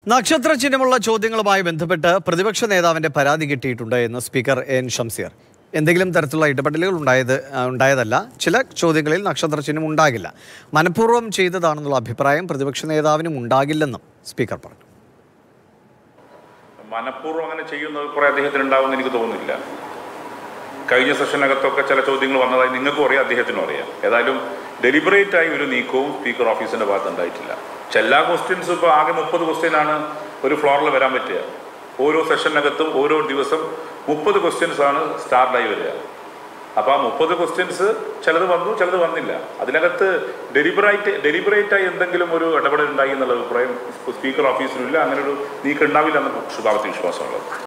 നക്ഷത്ര ചിഹ്നമുള്ള ചോദ്യങ്ങളുമായി ബന്ധപ്പെട്ട് പ്രതിപക്ഷ നേതാവിന്റെ പരാതി കിട്ടിയിട്ടുണ്ട് എന്ന് സ്പീക്കർ എൻ ഷംസീർ എന്തെങ്കിലും തരത്തിലുള്ള ഇടപെടലുകൾ ഉണ്ടായത് ആ, ഉണ്ടായതല്ല ചില ചോദ്യങ്ങളിൽ നക്ഷത്ര ചിഹ്നം ഉണ്ടാകില്ല മനഃപൂർവ്വം ചെയ്തതാണെന്നുള്ള അഭിപ്രായം പ്രതിപക്ഷ നേതാവിനും ഉണ്ടാകില്ലെന്നും സ്പീക്കർ പറഞ്ഞു മനഃപൂർവ്വം അങ്ങനെ ചെയ്യുന്നത് കുറെ അദ്ദേഹത്തിന് ഉണ്ടാവുമെന്ന് എനിക്ക് തോന്നുന്നില്ല കഴിഞ്ഞ സെഷനകത്തൊക്കെ ചില ചോദ്യങ്ങൾ വന്നതായി നിങ്ങൾക്കും അറിയാം അദ്ദേഹത്തിനും അറിയാം ഏതായാലും ഡെലിബറേറ്റ് ആയി ഒരു നീക്കവും സ്പീക്കർ ഓഫീസിന്റെ ഭാഗത്ത് ഉണ്ടായിട്ടില്ല പക്ഷെ എല്ലാ ക്വസ്റ്റ്യൻസും ഇപ്പോൾ ആകെ മുപ്പത് ക്വസ്റ്റ്യൻ ആണ് ഒരു ഫ്ലോറിൽ വരാൻ പറ്റുക ഓരോ സെഷനകത്തും ഓരോ ദിവസം മുപ്പത് ക്വസ്റ്റ്യൻസ് ആണ് സ്റ്റാർട്ടായി വരിക അപ്പോൾ ആ മുപ്പത് ക്വസ്റ്റ്യൻസ് ചിലത് വന്നു ചിലത് വന്നില്ല അതിനകത്ത് ഡെലിബറേറ്റ് ഡെലിബറേറ്റ് ആയി എന്തെങ്കിലും ഒരു ഇടപെടൽ ഉണ്ടായി എന്നുള്ള അഭിപ്രായം സ്പീക്കർ ഓഫീസിനില്ല അങ്ങനെ ഒരു നീക്കം ഉണ്ടാവില്ല എന്ന ശുഭാപ്തി വിശ്വാസമുള്ളത്